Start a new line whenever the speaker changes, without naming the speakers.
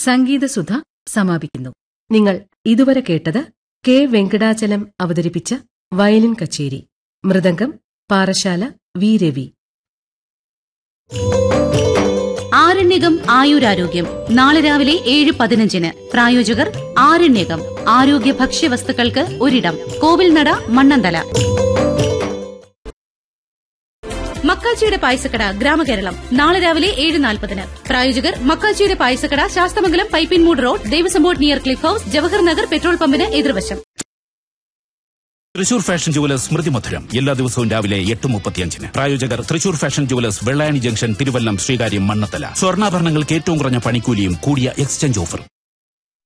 സംഗീതസുധ സമാപിക്കുന്നു നിങ്ങൾ ഇതുവരെ കേട്ടത് കെ വെങ്കടാചലം അവതരിപ്പിച്ച വയലിൻ കച്ചേരി മൃദംഗം പാറശാല വി രവി
ആരണ്യകം ആയുരാരോഗ്യം നാളെ രാവിലെ ഏഴ് പതിനഞ്ചിന് പ്രായോജകർ ആരണ്യകം ആരോഗ്യ ഭക്ഷ്യവസ്തുക്കൾക്ക് ഒരിടം കോവിൽനട മണ്ണന്തല മക്കാച്ചിയുടെ പായസക്കട ഗ്രാമകേരളം നാളെ രാവിലെ ഏഴ് നാൽപ്പതിന് പ്രായോജകർ മക്കാച്ചിയുടെ പായസക്കട Sasthamangalam Pipinmoodu road Devaswom board near Cliff House Jawahar Nagar petrol പമ്പിന് എതിർവശം
തൃശൂർ ഫാഷൻ ജുവലേഴ്സ് സ്മൃതി മധുരം എല്ലാ ദിവസവും രാവിലെ എട്ട് മുപ്പത്തിയഞ്ചിന് പ്രായോജകർ Thrissur fashion jewellers Vellayani junction Thiruvallam Sreekaryam Mannanthala സ്വർണ്ണാഭരണങ്ങൾക്ക് ഏറ്റവും കുറഞ്ഞ പണിക്കൂലിയും കൂടിയ എക്സ്ചേഞ്ച് ഓഫറും